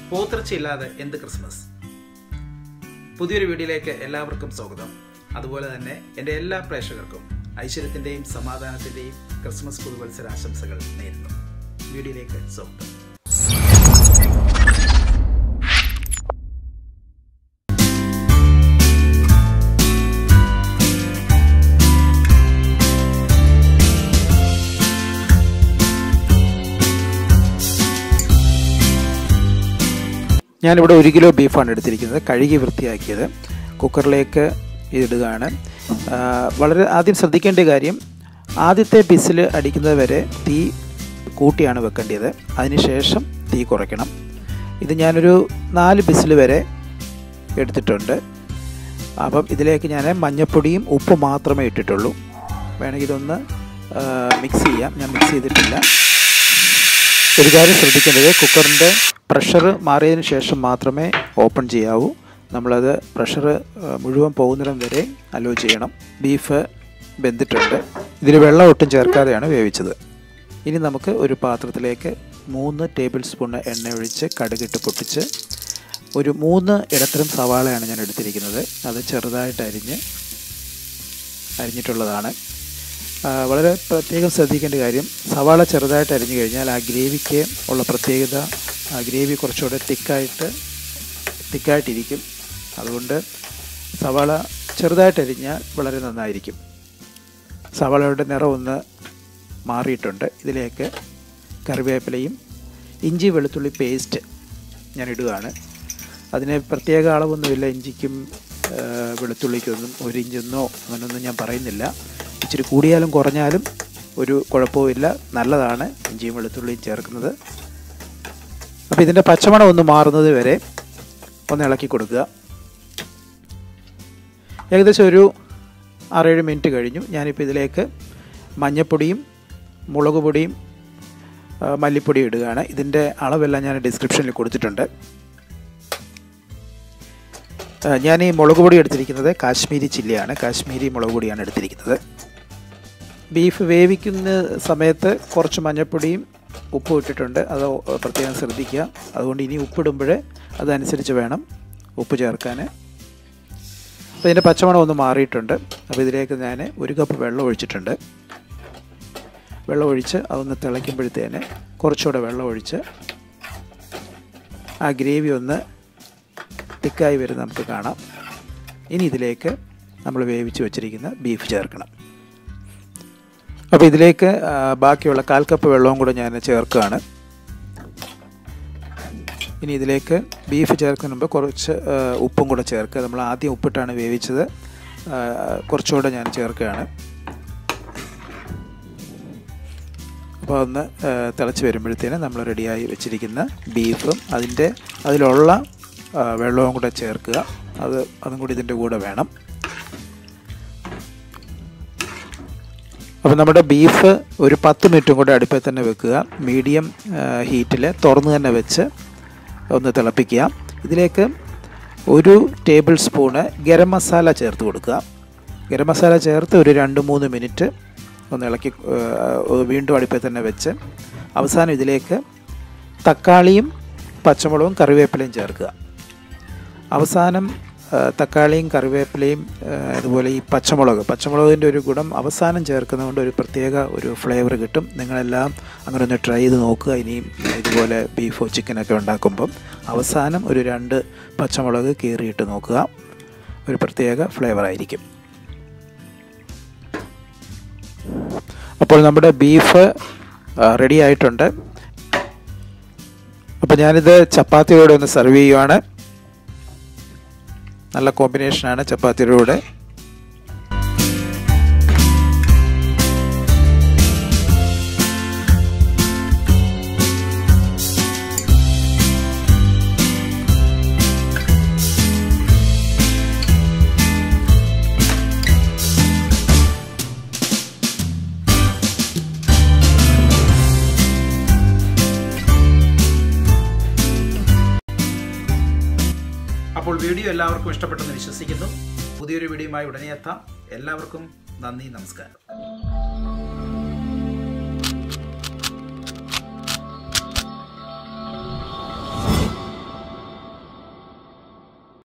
പോത്തിറച്ചിയില്ലാതെ എന്ത് ക്രിസ്മസ് പുതിയൊരു വീഡിയോയിലേക്ക് എല്ലാവർക്കും സ്വാഗതം അതുപോലെ തന്നെ എൻ്റെ എല്ലാ പ്രേക്ഷകർക്കും ഐശ്വര്യത്തിൻ്റെയും സമാധാനത്തിൻ്റെയും ക്രിസ്മസ് പുതുവത്സര ആശംസകൾ നേരുന്നു വീഡിയോയിലേക്ക് സ്വാഗതം ഞാനിവിടെ ഒരു കിലോ ബീഫാണ് എടുത്തിരിക്കുന്നത് കഴുകി വൃത്തിയാക്കിയത് കുക്കറിലേക്ക് ഇടുകയാണ് ആ, വളരെ ആദ്യം ശ്രദ്ധിക്കേണ്ട കാര്യം ആദ്യത്തെ പിസിൽ അടിക്കുന്നത് വരെ തീ കൂട്ടിയാണ് വെക്കേണ്ടത് അതിനുശേഷം തീ കുറയ്ക്കണം ഇത് ഞാനൊരു നാല് പിസിൽ വരെ എടുത്തിട്ടുണ്ട് അപ്പം ഇതിലേക്ക് ഞാൻ മഞ്ഞപ്പൊടിയും ഉപ്പ് മാത്രമേ ഇട്ടിട്ടുള്ളൂ വേണമെങ്കിൽ ഇതൊന്ന് മിക്സ് ചെയ്യാം ഞാൻ മിക്സ് ചെയ്തിട്ടില്ല ഒരു കാര്യം ശ്രദ്ധിക്കേണ്ടത് കുക്കറിൻ്റെ പ്രഷർ മാറിയതിന് ശേഷം മാത്രമേ ഓപ്പൺ ചെയ്യാവൂ നമ്മളത് പ്രഷർ മുഴുവൻ പോകുന്നിടം വരെ അലോ ചെയ്യണം ബീഫ് വെന്തിട്ടുണ്ട് ഇതിൽ വെള്ളം ഒട്ടും ചേർക്കാതെയാണ് വേവിച്ചത് ഇനി നമുക്ക് ഒരു പാത്രത്തിലേക്ക് മൂന്ന് ടേബിൾ സ്പൂൺ എണ്ണ ഒഴിച്ച് കടുകിട്ട് പൊട്ടിച്ച് ഒരു മൂന്ന് ഇടത്തരം സവാളയാണ് ഞാൻ എടുത്തിരിക്കുന്നത് അത് ചെറുതായിട്ട് അരിഞ്ഞ് അരിഞ്ഞിട്ടുള്ളതാണ് ആ, വളരെ പ്രത്യേകം ശ്രദ്ധിക്കേണ്ട കാര്യം സവാള ചെറുതായിട്ട് അരിഞ്ഞു കഴിഞ്ഞാൽ ആ ഗ്രേവിക്ക് ഉള്ള പ്രത്യേകത ആ ഗ്രേവി കുറച്ചുകൂടെ തിക്കായിട്ട് തിക്കായിട്ടിരിക്കും അതുകൊണ്ട് സവാള ചെറുതായിട്ട് അരിഞ്ഞാൽ വളരെ നന്നായിരിക്കും സവാളയുടെ നിറം ഒന്ന് മാറിയിട്ടുണ്ട് ഇതിലേക്ക് കറിവേപ്പിലയും ഇഞ്ചി വെളുത്തുള്ളി പേസ്റ്റ് ഞാൻ ഇടുകയാണ് അതിന് പ്രത്യേക അളവൊന്നുമില്ല ഇഞ്ചിക്കും ആ, വെളുത്തുള്ളിക്കൊന്നും ഒരു ഇഞ്ചൊന്നോ അങ്ങനെയൊന്നും ഞാൻ പറയുന്നില്ല ഇച്ചിരി കൂടിയാലും കുറഞ്ഞാലും ഒരു കുഴപ്പവുമില്ല നല്ലതാണ് ഇഞ്ചിയും വെളുത്തുള്ളിയും ചേർക്കുന്നത് അപ്പോൾ ഇതിൻ്റെ പച്ചമണം ഒന്ന് മാറുന്നത് വരെ ഒന്ന് ഇളക്കി കൊടുക്കുക ഏകദേശം ഒരു ആറേഴ് മിനിറ്റ് കഴിഞ്ഞു ഞാനിപ്പോൾ ഇതിലേക്ക് മഞ്ഞപ്പൊടിയും മുളക് പൊടിയും ആ, മല്ലിപ്പൊടിയും ഇടുകയാണ് ഇതിൻ്റെ അളവെല്ലാം ഞാൻ ഡിസ്ക്രിപ്ഷനിൽ കൊടുത്തിട്ടുണ്ട് ആ, ഞാൻ ഈ മുളക് പൊടി എടുത്തിരിക്കുന്നത് കാശ്മീരി ചില്ലിയാണ് കാശ്മീരി മുളക് പൊടിയാണ് എടുത്തിരിക്കുന്നത് ബീഫ് വേവിക്കുന്ന സമയത്ത് കുറച്ച് മഞ്ഞൾപ്പൊടിയും ഉപ്പും ഇട്ടിട്ടുണ്ട് അത് പ്രത്യേകം ശ്രദ്ധിക്കുക അതുകൊണ്ട് ഇനി ഉപ്പിടുമ്പോൾ അതനുസരിച്ച് വേണം ഉപ്പ് ചേർക്കാൻ അപ്പോൾ ഇതിൻ്റെ പച്ചമണം ഒന്ന് മാറിയിട്ടുണ്ട് അപ്പോൾ ഇതിലേക്ക് ഞാൻ ഒരു കപ്പ് വെള്ളം ഒഴിച്ചിട്ടുണ്ട് വെള്ളം ഒഴിച്ച് അതൊന്ന് തിളയ്ക്കുമ്പോഴത്തേന് കുറച്ചുകൂടെ വെള്ളം ഒഴിച്ച് ആ ഗ്രേവി ഒന്ന് തിക്കായി വരുന്ന നമുക്ക് കാണാം ഇനി ഇതിലേക്ക് നമ്മൾ വേവിച്ച് വെച്ചിരിക്കുന്ന ബീഫ് ചേർക്കണം അപ്പോൾ ഇതിലേക്ക് ആ, ബാക്കിയുള്ള കാൽ കപ്പ് വെള്ളവും കൂടെ ഞാൻ ചേർക്കുകയാണ് ഇനി ഇതിലേക്ക് ബീഫ് ചേർക്കുന്ന മുമ്പ് കുറച്ച് ആ, ഉപ്പും കൂടെ ചേർക്കുക നമ്മൾ ആദ്യം ഉപ്പിട്ടാണ് വേവിച്ചത് ആ, കുറച്ചുകൂടെ ഞാൻ ചേർക്കുകയാണ് അപ്പോൾ ഒന്ന് ആ, തിളച്ച് വരുമ്പോഴത്തേനും നമ്മൾ റെഡിയായി വെച്ചിരിക്കുന്ന ബീഫും അതിൻ്റെ അതിലുള്ള ആ, വെള്ളവും കൂടെ ചേർക്കുക അത് അതും കൂടി ഇതിൻ്റെ കൂടെ വേണം അപ്പോൾ നമ്മുടെ ബീഫ് ഒരു പത്ത് മിനിറ്റും കൂടെ അടുപ്പിൽ തന്നെ വെക്കുക മീഡിയം ഹീറ്റിൽ തുറന്ന് തന്നെ വെച്ച് ഒന്ന് തിളപ്പിക്കുക ഇതിലേക്ക് ഒരു ടേബിൾ സ്പൂണ് ഗരം മസാല ചേർത്ത് കൊടുക്കുക ഗരം മസാല ചേർത്ത് ഒരു രണ്ട് മൂന്ന് മിനിറ്റ് ഒന്ന് ഇളക്കി ആ, വീണ്ടും അടുപ്പിൽ തന്നെ വെച്ച് അവസാനം ഇതിലേക്ക് തക്കാളിയും പച്ചമുളകും കറിവേപ്പിലയും ചേർക്കുക അവസാനം ആ, തക്കാളിയും കറിവേപ്പിലയും ആ, അതുപോലെ ഈ പച്ചമുളക് പച്ചമുളകിൻ്റെ ഒരു ഗുണം അവസാനം ചേർക്കുന്നതുകൊണ്ട് ഒരു പ്രത്യേക ഒരു ഫ്ലേവർ കിട്ടും നിങ്ങളെല്ലാം അങ്ങനെ ഒന്ന് ട്രൈ ചെയ്ത് നോക്കുക ഇനിയും ഇതുപോലെ ബീഫോ ചിക്കനൊക്കെ ഉണ്ടാക്കുമ്പം അവസാനം ഒരു രണ്ട് പച്ചമുളക് കീറിയിട്ട് നോക്കുക ഒരു പ്രത്യേക ഫ്ലേവർ ആയിരിക്കും അപ്പോൾ നമ്മുടെ ബീഫ് റെഡി ആയിട്ടുണ്ട് അപ്പോൾ ഞാനിത് ചപ്പാത്തിയോടെ ഒന്ന് സെർവ് ചെയ്യുവാണ് നല്ല കോമ്പിനേഷനാണ് ചപ്പാത്തിയുടെ കൂടെ അപ്പോൾ വീഡിയോ എല്ലാവർക്കും ഇഷ്ടപ്പെട്ടെന്ന് വിശ്വസിക്കുന്നു പുതിയൊരു വീഡിയോയുമായി ഉടനെ എത്താം എല്ലാവർക്കും നന്ദി നമസ്കാരം